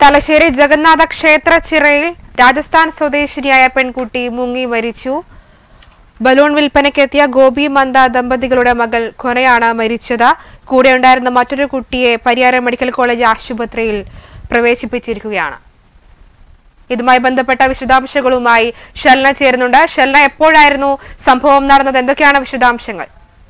തലശ്ശേരി ജഗന്നാഥ ക്ഷേത്ര ചിറയിൽ രാജസ്ഥാൻ സ്വദേശിനിയായ പെൺകുട്ടി മുങ്ങി മരിച്ചു ബലൂൺ വിൽപ്പനയ്ക്കെത്തിയ ഗോപി മന്ദ ദമ്പതികളുടെ മകൾ ഖൊനയാണ് മരിച്ചത് കൂടെയുണ്ടായിരുന്ന മറ്റൊരു കുട്ടിയെ പരിയാരം മെഡിക്കൽ കോളേജ് ആശുപത്രിയിൽ പ്രവേശിപ്പിച്ചിരിക്കുകയാണ് ഇതുമായി ബന്ധപ്പെട്ട വിശദാംശങ്ങളുമായി ഷെൽന ചേരുന്നുണ്ട് ഷെൽന എപ്പോഴായിരുന്നു സംഭവം നടന്നത് എന്തൊക്കെയാണ് വിശദാംശങ്ങൾ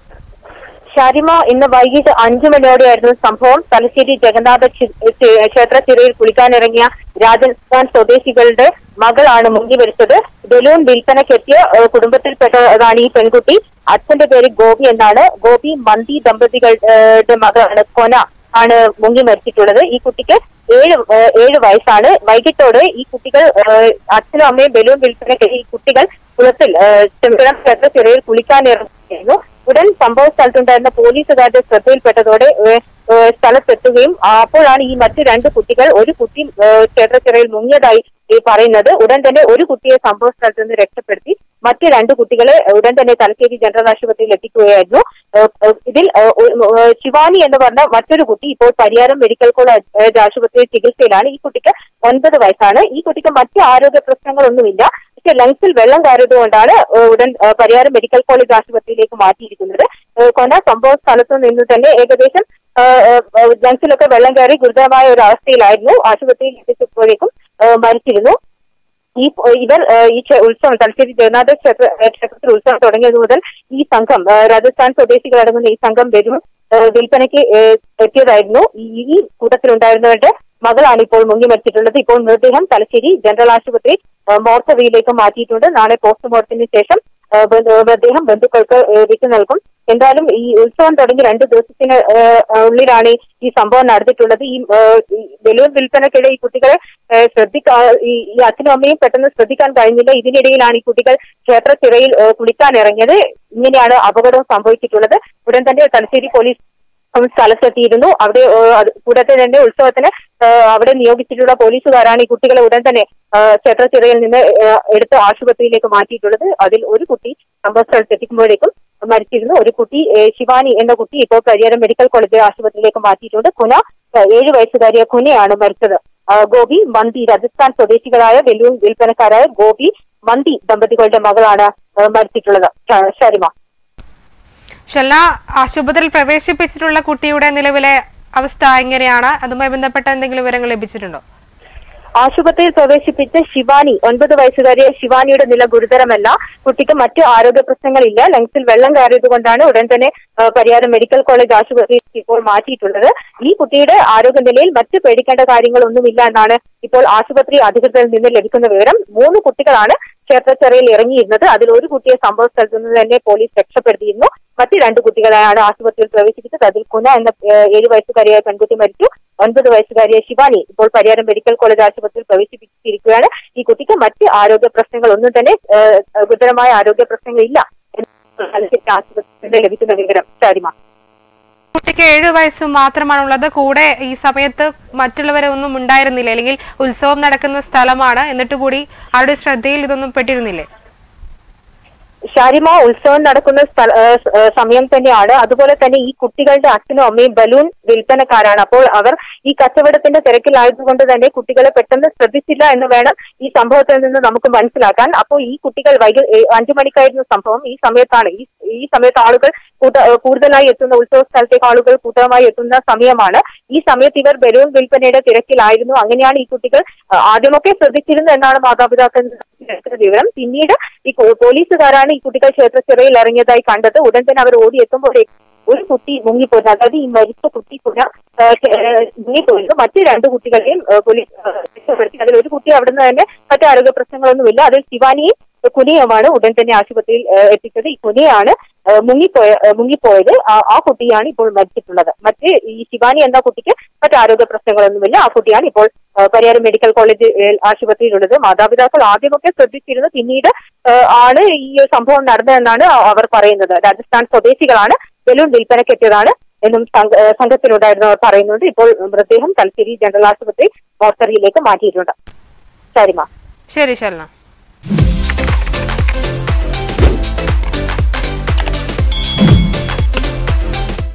ഷാരിമ ഇന്ന് വൈകിട്ട് അഞ്ചു മണിയോടെയായിരുന്നു സംഭവം തലശ്ശേരി ജഗന്നാഥ ക്ഷി- ക്ഷേ- ക്ഷേത്ര ചിറയിൽ കുളിക്കാനിറങ്ങിയ രാജസ്ഥാൻ സ്വദേശികളുടെ മകളാണ് മുങ്ങി മരിച്ചത് ബലൂൺ വിൽപ്പനയ്ക്കെത്തിയ ഏഹ്, കുടുംബത്തിൽപ്പെട്ടതാണ് ഈ പെൺകുട്ടി അച്ഛന്റെ പേര് ഗോപി എന്നാണ് ഗോപി മന്തി ദമ്പതികളുടെ മകളാണ് കൊന ആണ് മുങ്ങി മരിച്ചിട്ടുള്ളത് ഈ കുട്ടിക്ക് ഏഴ് ഏഹ്, ഏഴ് വയസ്സാണ് വൈകിട്ടോടെ ഈ കുട്ടികൾ ഏഹ്, അച്ഛനും അമ്മയും ബലൂൺ വിൽപ്പനയ്ക്ക് ഈ കുട്ടികൾ കുളത്തിൽ ഏഹ്, ചെമ്പിടം ക്ഷേത്ര ചിറയിൽ കുളിക്കാനിറങ്ങിയിരുന്നു ഉടൻ സംഭവ സ്ഥലത്തുണ്ടായിരുന്ന പോലീസുകാരുടെ ശ്രദ്ധയിൽപ്പെട്ടതോടെ ഏഹ്, ഏഹ്, സ്ഥലത്തെത്തുകയും ആ, അപ്പോഴാണ് ഈ മറ്റു രണ്ട് കുട്ടികൾ ഒരു കുട്ടി ഏഹ്, ക്ഷേത്രച്ചിറയിൽ മുങ്ങിയതായി ഈ പറയുന്നത് ഉടൻ തന്നെ ഒരു കുട്ടിയെ സംഭവ സ്ഥലത്ത് നിന്ന് രക്ഷപ്പെടുത്തി മറ്റു രണ്ട് കുട്ടികളെ ഉടൻ തന്നെ തലശ്ശേരി ജനറൽ ആശുപത്രിയിൽ എത്തിക്കുകയായിരുന്നു ഏഹ്, ഏഹ്, ഇതിൽ ഏഹ്, ഒരു- ഏഹ്, ശിവാനി എന്ന് പറഞ്ഞ മറ്റൊരു കുട്ടി ഇപ്പോൾ പരിയാരം മെഡിക്കൽ കോളേജ് ഏഹ്, ആശുപത്രിയിൽ ചികിത്സയിലാണ് ഈ കുട്ടിക്ക് ഒൻപത് വയസ്സാണ് ഈ കുട്ടിക്ക് മറ്റ് ആരോഗ്യ പ്രശ്നങ്ങളൊന്നുമില്ല പക്ഷെ ലങ്സിൽ വെള്ളം കയറിയതുകൊണ്ടാണ് ഏഹ്, ഉടൻ ഏഹ്, പരിയാരം മെഡിക്കൽ കോളേജ് ആശുപത്രിയിലേക്ക് മാറ്റിയിരിക്കുന്നത് ഏഹ്, കൊന സംഭവ സ്ഥലത്തു നിന്ന് തന്നെ ഏകദേശം ഏഹ്, ഏഹ്, ലങ്സിലൊക്കെ വെള്ളം കയറി ഗുരുതരമായ ഒരു അവസ്ഥയിലായിരുന്നു ആശുപത്രിയിൽ എത്തിച്ചപ്പോഴേക്കും ഏഹ്, മരിച്ചിരുന്നു ഈ ഇവർ ഏഹ്, ഈ ക്ഷേ- ഉത്സവം തലശ്ശേരി ജഗന്നാഥ ക്ഷേത്ര ഏഹ്, ക്ഷേത്രത്തിൽ ഉത്സവം തുടങ്ങിയത് മുതൽ ഈ സംഘം ഏഹ്, രാജസ്ഥാൻ സ്വദേശികളടങ്ങുന്ന ഈ സംഘം വരും ഏഹ്, വിൽപ്പനയ്ക്ക് ഏഹ്, എത്തിയതായിരുന്നു ഈ ഈ കൂട്ടത്തിലുണ്ടായിരുന്നവരുടെ മകളാണ് ഇപ്പോൾ മുങ്ങി മരിച്ചിട്ടുള്ളത് ഇപ്പോൾ മൃതദേഹം തലശ്ശേരി ജനറൽ ആശുപത്രി ഏഹ്, മോർച്ചറിയിലേക്ക് മാറ്റിയിട്ടുണ്ട് നാളെ പോസ്റ്റ്മോർട്ടത്തിന് ശേഷം ഏഹ്, ബന്ധു- മൃതദേഹം ബന്ധുക്കൾക്ക് ഏഹ്, വിട്ടു നൽകും എന്തായാലും ഈ ഉത്സവം തുടങ്ങി രണ്ട് ദിവസത്തിന് ഏഹ്, ഉള്ളിലാണ് ഈ സംഭവം നടന്നിട്ടുള്ളത് ഈ ഏഹ്, ഈ ബലൂൺ വിൽപ്പനക്കിടെ ഈ കുട്ടികളെ ഏഹ്, ശ്രദ്ധിക്കാ ഈ ഈ അച്ഛനും അമ്മയും പെട്ടെന്ന് ശ്രദ്ധിക്കാൻ കഴിഞ്ഞില്ല ഇതിനിടയിലാണ് ഈ കുട്ടികൾ ക്ഷേത്ര ചിറയിൽ ഏഹ്, കുളിക്കാൻ ഇറങ്ങിയത് ഇങ്ങനെയാണ് അപകടം സംഭവിച്ചിട്ടുള്ളത് ഉടൻ തന്നെ തലശ്ശേരി പോലീസ് ഉം, സ്ഥലത്തെത്തിയിരുന്നു അവിടെ ഏഹ്, അത് കൂടാതെ തന്നെ ഉത്സവത്തിന് ഏഹ്, അവിടെ നിയോഗിച്ചിട്ടുള്ള പോലീസുകാരാണ് ഈ കുട്ടികളെ ഉടൻ തന്നെ ഏഹ്, ക്ഷേത്ര ചിറയിൽ നിന്ന് ഏഹ്, എടുത്ത് ആശുപത്രിയിലേക്ക് മാറ്റിയിട്ടുള്ളത് അതിൽ ഒരു കുട്ടി സംഭവ സ്ഥലത്ത് എത്തിക്കുമ്പോഴേക്കും മരിച്ചിരുന്നു ഒരു കുട്ടി ഏഹ്, ശിവാനി എന്ന കുട്ടി ഇപ്പോൾ പരിയാരം മെഡിക്കൽ കോളേജ് ആശുപത്രിയിലേക്ക് മാറ്റിയിട്ടുണ്ട് കുന ഏഹ്, ഏഴ് വയസ്സുകാരിയ കുനയാണ് മരിച്ചത് ആ, ഗോപി മന്തി രാജസ്ഥാൻ സ്വദേശികളായ ബലൂൺ വിൽപ്പനക്കാരായ ഗോപി മന്തി ദമ്പതികളുടെ മകളാണ് ഏഹ്, മരിച്ചിട്ടുള്ളത് ശ- ശരിമ ഷെൽന ആശുപത്രിയിൽ പ്രവേശിപ്പിച്ചിട്ടുള്ള കുട്ടിയുടെ നിലവിലെ അവസ്ഥ എങ്ങനെയാണ് അതുമായി ബന്ധപ്പെട്ട എന്തെങ്കിലും വിവരങ്ങൾ ലഭിച്ചിട്ടുണ്ടോ ആശുപത്രിയിൽ പ്രവേശിപ്പിച്ച ശിവാനി ഒൻപത് വയസ്സുകാരിയ ശിവാനിയുടെ നില ഗുരുതരമല്ല കുട്ടിക്ക് മറ്റു ആരോഗ്യ പ്രശ്നങ്ങളില്ല ലങ്സിൽ വെള്ളം കയറിയത് കൊണ്ടാണ് ഉടൻ തന്നെ ആ, പരിയാരം മെഡിക്കൽ കോളേജ് ആശുപത്രിയിൽ ഇപ്പോൾ മാറ്റിയിട്ടുള്ളത് ഈ കുട്ടിയുടെ ആരോഗ്യനിലയിൽ മറ്റ് പേടിക്കേണ്ട കാര്യങ്ങളൊന്നുമില്ല എന്നാണ് ഇപ്പോൾ ആശുപത്രി അധികൃതരിൽ നിന്ന് ലഭിക്കുന്ന വിവരം മൂന്ന് കുട്ടികളാണ് ക്ഷേത്രച്ചെറയിൽ ഇറങ്ങിയിരുന്നത് അതിൽ ഒരു കുട്ടിയെ സംഭവ സ്ഥലത്തു നിന്ന് തന്നെ പോലീസ് രക്ഷപ്പെടുത്തിയിരുന്നു മറ്റ് രണ്ട് കുട്ടികളെയാണ് ആശുപത്രിയിൽ പ്രവേശിപ്പിച്ചത് അതിൽ കുന എന്ന ഏഹ്, ഏഴ് വയസ്സുകാരിയായ പെൺകുട്ടി മരിച്ചു ഒൻപത് വയസ്സുകാരിയ ശിവാനി ഇപ്പോൾ പരിയാരം മെഡിക്കൽ കോളേജ് ആശുപത്രിയിൽ പ്രവേശിപ്പിച്ചിരിക്കുകയാണ് ഈ കുട്ടിക്ക് മറ്റ് ആരോഗ്യ പ്രശ്നങ്ങളൊന്നും തന്നെ ഏഹ്, ഗുരുതരമായ ആരോഗ്യ പ്രശ്നങ്ങളില്ല എന്നാണ് ആശുപത്രിയിൽ നിന്ന് ലഭിക്കുന്ന വിവരം ശാരിമ കുട്ടിക്ക് ഏഴ് വയസ്സ് മാത്രമാണുള്ളത് കൂടെ ഈ സമയത്ത് മറ്റുള്ളവരെ ഒന്നും ഉണ്ടായിരുന്നില്ല അല്ലെങ്കിൽ ഉത്സവം നടക്കുന്ന സ്ഥലമാണ് എന്നിട്ട് കൂടി ആരുടെ ശ്രദ്ധയിൽ ഇതൊന്നും പെട്ടിരുന്നില്ലേ ഷാരിമ ഉത്സവം നടക്കുന്ന സ്ഥല- ഏഹ് സ- ഏഹ് സമയം തന്നെയാണ് അതുപോലെ തന്നെ ഈ കുട്ടികളുടെ അച്ഛനും അമ്മയും ബലൂൺ വിൽപ്പനക്കാരാണ് അപ്പോൾ അവർ ഈ കച്ചവടത്തിന്റെ തിരക്കിലായതുകൊണ്ട് തന്നെ കുട്ടികളെ പെട്ടെന്ന് ശ്രദ്ധിച്ചില്ല എന്ന് വേണം ഈ സംഭവത്തിൽ നിന്ന് നമുക്ക് മനസ്സിലാക്കാൻ അപ്പോൾ ഈ കുട്ടികൾ വൈകി ഏഹ് അഞ്ചു മണിക്കായിരുന്നു സംഭവം ഈ സമയത്താണ് ഈ ഈ സമയത്ത് ആളുകൾ കൂട്ട ഏഹ് കൂടുതലായി എത്തുന്ന ഉത്സവ സ്ഥലത്തേക്ക് ആളുകൾ കൂട്ടമായി എത്തുന്ന സമയമാണ് ഈ സമയത്ത് ഇവർ ബലൂൺ വിൽപ്പനയുടെ തിരക്കിലായിരുന്നു അങ്ങനെയാണ് ഈ കുട്ടികൾ ആ, ആദ്യമൊക്കെ ശ്രദ്ധിച്ചിരുന്നു എന്നാണ് മാതാപിതാക്കൾ ലഭിക്കുന്ന വിവരം പിന്നീട് ഈ പോ- പോലീസുകാരാണ് ഈ കുട്ടികൾ ക്ഷേത്രച്ചിറയിൽ ഇറങ്ങിയതായി കണ്ടത് ഉടൻ തന്നെ അവർ ഓടി എത്തുമ്പോഴേക്കും ഒരു കുട്ടി മുങ്ങിപ്പോയിരുന്നു അതായത് ഈ മരിച്ച കുട്ടി പുന മുങ്ങിപ്പോയിരുന്നു മറ്റു രണ്ട് കുട്ടികളെയും ആ, പോലീസ് ആ, രക്ഷപ്പെടുത്തി അതിൽ ഒരു കുട്ടി അവിടുന്ന് തന്നെ മറ്റു ആരോഗ്യ പ്രശ്നങ്ങളൊന്നുമില്ല അതിൽ ശിവാനിയും കുനിയുമാണ് ഉടൻ തന്നെ ആശുപത്രിയിൽ ആ, എത്തിച്ചത് ഈ കുനിയാണ് ആ, മുങ്ങിപ്പോയ ആ, മുങ്ങിപ്പോയത് ആ- ആ കുട്ടിയാണ് ഇപ്പോൾ മരിച്ചിട്ടുള്ളത് മറ്റ് ഈ ശിവാനി എന്ന കുട്ടിക്ക് മറ്റു ആരോഗ്യ പ്രശ്നങ്ങളൊന്നുമില്ല ആ കുട്ടിയാണ് ഇപ്പോൾ ആ, പരിയാരം മെഡിക്കൽ കോളേജ് ഏ, ആശുപത്രിയിലുള്ളത് മാതാപിതാക്കൾ ആദ്യമൊക്കെ ശ്രദ്ധിച്ചിരുന്നു പിന്നീട് ആ, ആണ് ഈ ഒരു സംഭവം നടന്നതെന്നാണ് അ- അവർ പറയുന്നത് രാജസ്ഥാൻ സ്വദേശികളാണ് ബലൂൺ വിൽപ്പനയ്ക്കെത്തിയതാണ് എന്നും സംഘ- ഏ, സംഘത്തിലുണ്ടായിരുന്നവർ പറയുന്നുണ്ട് ഇപ്പോൾ മൃതദേഹം തലശ്ശേരി ജനറൽ ആശുപത്രി മോർച്ചറിയിലേക്ക് മാറ്റിയിട്ടുണ്ട് ശരിമ ശരി ഷെൽന